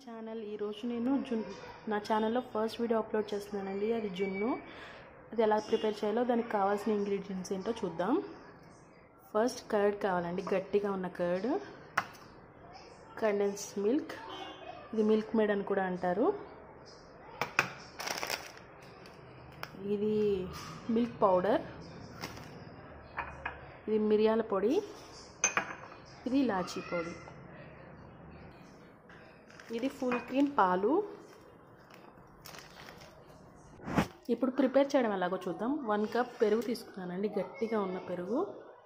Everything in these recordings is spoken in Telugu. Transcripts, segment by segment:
ఛానల్ ఈరోజు నేను జున్ నా ఛానల్లో ఫస్ట్ వీడియో అప్లోడ్ చేస్తున్నానండి అది జున్ను అది ఎలా ప్రిపేర్ చేయాలో దానికి కావాల్సిన ఇంగ్రీడియంట్స్ ఏంటో చూద్దాం ఫస్ట్ కర్డ్ కావాలండి గట్టిగా ఉన్న కర్డ్ కండెన్స్ మిల్క్ ఇది మిల్క్ మేడ్ అని కూడా అంటారు ఇది మిల్క్ పౌడర్ ఇది మిరియాల పొడి ఇది ఇలాచీ పొడి ఇది ఫుల్ క్రీమ్ పాలు ఇప్పుడు ప్రిపేర్ చేయడం ఎలాగో చూద్దాం వన్ కప్ పెరుగు తీసుకున్నానండి గట్టిగా ఉన్న పెరుగు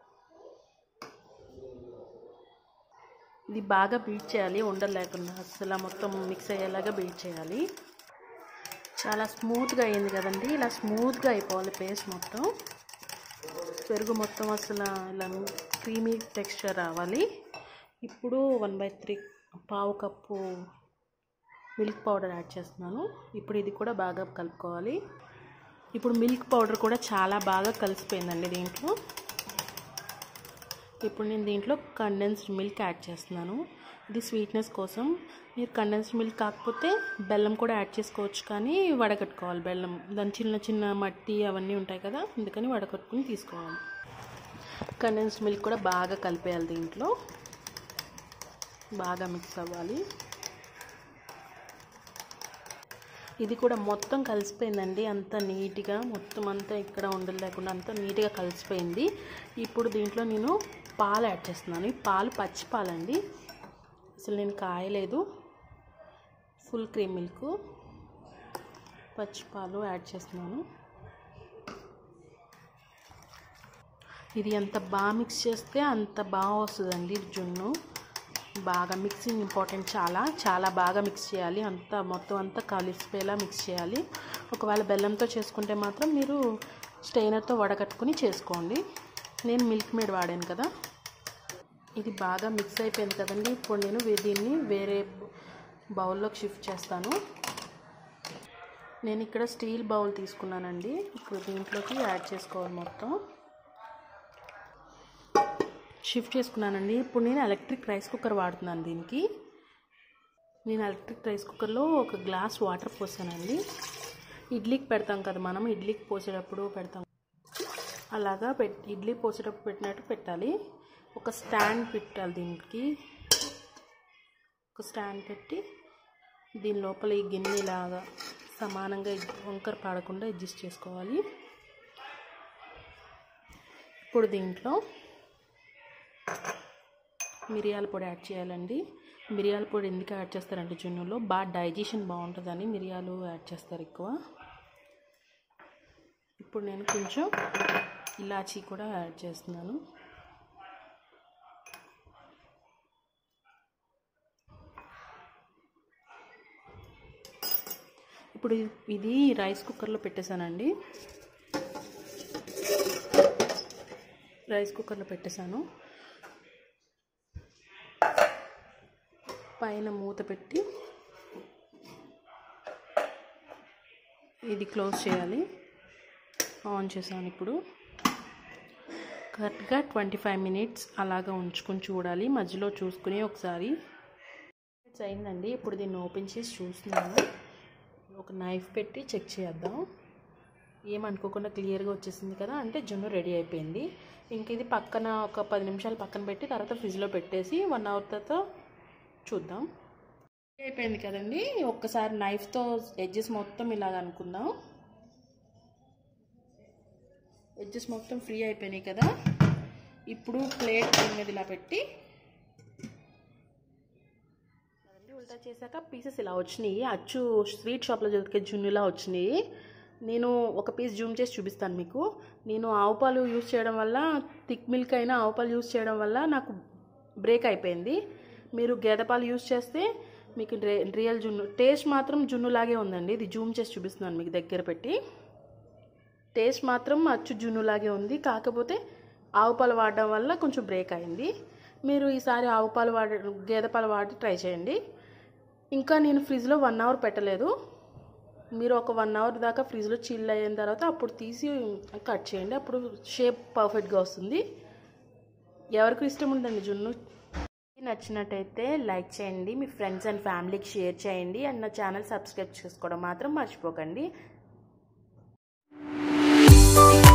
ఇది బాగా బీట్ చేయాలి ఉండలు లేకుండా అసలు మొత్తం మిక్స్ అయ్యేలాగా బీట్ చేయాలి చాలా స్మూత్గా అయింది కదండి ఇలా స్మూత్గా అయిపోవాలి పేస్ట్ మొత్తం పెరుగు మొత్తం అసలు ఇలా క్రీమీ టెక్స్చర్ రావాలి ఇప్పుడు వన్ బై త్రీ పావు కప్పు మిల్క్ పౌడర్ యాడ్ చేస్తున్నాను ఇప్పుడు ఇది కూడా బాగా కలుపుకోవాలి ఇప్పుడు మిల్క్ పౌడర్ కూడా చాలా బాగా కలిసిపోయిందండి దీంట్లో ఇప్పుడు నేను దీంట్లో కండెన్స్డ్ మిల్క్ యాడ్ చేస్తున్నాను ఇది స్వీట్నెస్ కోసం మీరు కండెన్స్డ్ మిల్క్ కాకపోతే బెల్లం కూడా యాడ్ చేసుకోవచ్చు కానీ వడకట్టుకోవాలి బెల్లం దాని చిన్న చిన్న మట్టి అవన్నీ ఉంటాయి కదా అందుకని వడకట్టుకుని తీసుకోవాలి కండెన్స్డ్ మిల్క్ కూడా బాగా కలిపేయాలి దీంట్లో బాగా మిక్స్ అవ్వాలి ఇది కూడా మొత్తం కలిసిపోయిందండి అంత నీట్గా మొత్తం అంతా ఇక్కడ ఉండలు లేకుండా అంతా నీట్గా కలిసిపోయింది ఇప్పుడు దీంట్లో నేను పాలు యాడ్ చేస్తున్నాను ఈ పాలు పచ్చి పాలండి అసలు నేను కాయలేదు ఫుల్ క్రీమ్ మిల్క్ పచ్చి పాలు యాడ్ చేస్తున్నాను ఇది ఎంత బాగా మిక్స్ చేస్తే అంత బాగా వస్తుందండి జున్ను బాగా మిక్సింగ్ ఇంపార్టెంట్ చాలా చాలా బాగా మిక్స్ చేయాలి అంతా మొత్తం అంతా కలిసిపోయేలా మిక్స్ చేయాలి ఒకవేళ బెల్లంతో చేసుకుంటే మాత్రం మీరు స్టెయినర్తో వడకట్టుకుని చేసుకోండి నేను మిల్క్ మేడ్ వాడాను కదా ఇది బాగా మిక్స్ అయిపోయింది కదండి ఇప్పుడు నేను దీన్ని వేరే బౌల్లోకి షిఫ్ట్ చేస్తాను నేను ఇక్కడ స్టీల్ బౌల్ తీసుకున్నానండి ఇప్పుడు దీంట్లోకి యాడ్ చేసుకోవాలి మొత్తం షిఫ్ట్ చేసుకున్నానండి ఇప్పుడు నేను ఎలక్ట్రిక్ రైస్ కుక్కర్ వాడుతున్నాను దీనికి నేను ఎలక్ట్రిక్ రైస్ కుక్కర్లో ఒక గ్లాస్ వాటర్ పోసానండి ఇడ్లీకి పెడతాం కదా మనం ఇడ్లీకి పోసేటప్పుడు పెడతాం అలాగా పెట్ ఇడ్లీ పోసేటప్పుడు పెట్టినట్టు పెట్టాలి ఒక స్టాండ్ పెట్టాలి దీనికి ఒక స్టాండ్ పెట్టి దీని లోపల ఈ గిన్నెలాగా సమానంగా వంకర పాడకుండా అడ్జస్ట్ చేసుకోవాలి ఇప్పుడు దీంట్లో మిరియాల పొడి యాడ్ చేయాలండి మిరియాల పొడి ఎందుకు యాడ్ చేస్తారంటే జున్నులో బాగా డైజెషన్ బాగుంటుందని మిరియాలు యాడ్ చేస్తారు ఎక్కువ ఇప్పుడు నేను కొంచెం ఇలాచీ కూడా యాడ్ చేస్తున్నాను ఇప్పుడు ఇది రైస్ కుక్కర్లో పెట్టేశానండి రైస్ కుక్కర్లో పెట్టేశాను పైన మూత పెట్టి ఇది క్లోజ్ చేయాలి ఆన్ చేశాను ఇప్పుడు కరెక్ట్గా ట్వంటీ ఫైవ్ మినిట్స్ అలాగా ఉంచుకొని చూడాలి మధ్యలో చూసుకుని ఒకసారి మినిట్స్ అయిందండి ఇప్పుడు దీన్ని ఓపెన్ చేసి చూస్తున్నాను ఒక నైఫ్ పెట్టి చెక్ చేద్దాం ఏమనుకోకుండా క్లియర్గా వచ్చేసింది కదా అంటే జున్ను రెడీ అయిపోయింది ఇంక ఇది పక్కన ఒక పది నిమిషాలు పక్కన పెట్టి తర్వాత ఫ్రిడ్జ్లో పెట్టేసి వన్ అవర్ తర్వాత చూద్దాం అయిపోయింది కదండి ఒక్కసారి నైఫ్తో ఎడ్జెస్ మొత్తం ఇలాగ అనుకుందాం ఎడ్జెస్ మొత్తం ఫ్రీ అయిపోయినాయి కదా ఇప్పుడు ప్లేట్ దీని మీద ఇలా పెట్టి ఉల్టా చేశాక పీసెస్ ఇలా వచ్చినాయి అచ్చు స్వీట్ షాప్లో దొరికే జున్నులా వచ్చినాయి నేను ఒక పీస్ జూమ్ చేసి చూపిస్తాను మీకు నేను ఆవు పాలు యూజ్ చేయడం వల్ల థిక్ మిల్క్ అయినా ఆవు పాలు యూజ్ చేయడం వల్ల నాకు బ్రేక్ అయిపోయింది మీరు గేదె పాలు యూజ్ చేస్తే మీకు రియల్ జున్ను టేస్ట్ మాత్రం జున్నులాగే ఉందండి ఇది జూమ్ చేసి చూపిస్తున్నాను మీకు దగ్గర పెట్టి టేస్ట్ మాత్రం అచ్చు జున్నులాగే ఉంది కాకపోతే ఆవు పాలు వాడడం వల్ల కొంచెం బ్రేక్ అయింది మీరు ఈసారి ఆవు పాలు వాడ గేదె పాలు వాడి ట్రై చేయండి ఇంకా నేను ఫ్రిడ్జ్లో వన్ అవర్ పెట్టలేదు మీరు ఒక వన్ అవర్ దాకా ఫ్రిడ్జ్లో చిల్ అయిన తర్వాత అప్పుడు తీసి కట్ చేయండి అప్పుడు షేప్ పర్ఫెక్ట్గా వస్తుంది ఎవరికి ఇష్టం ఉందండి జున్ను నచ్చినట్టయితే లైక్ చేయండి మీ ఫ్రెండ్స్ అండ్ ఫ్యామిలీకి షేర్ చేయండి అండ్ నా ఛానల్ సబ్స్క్రైబ్ చేసుకోవడం మాత్రం మర్చిపోకండి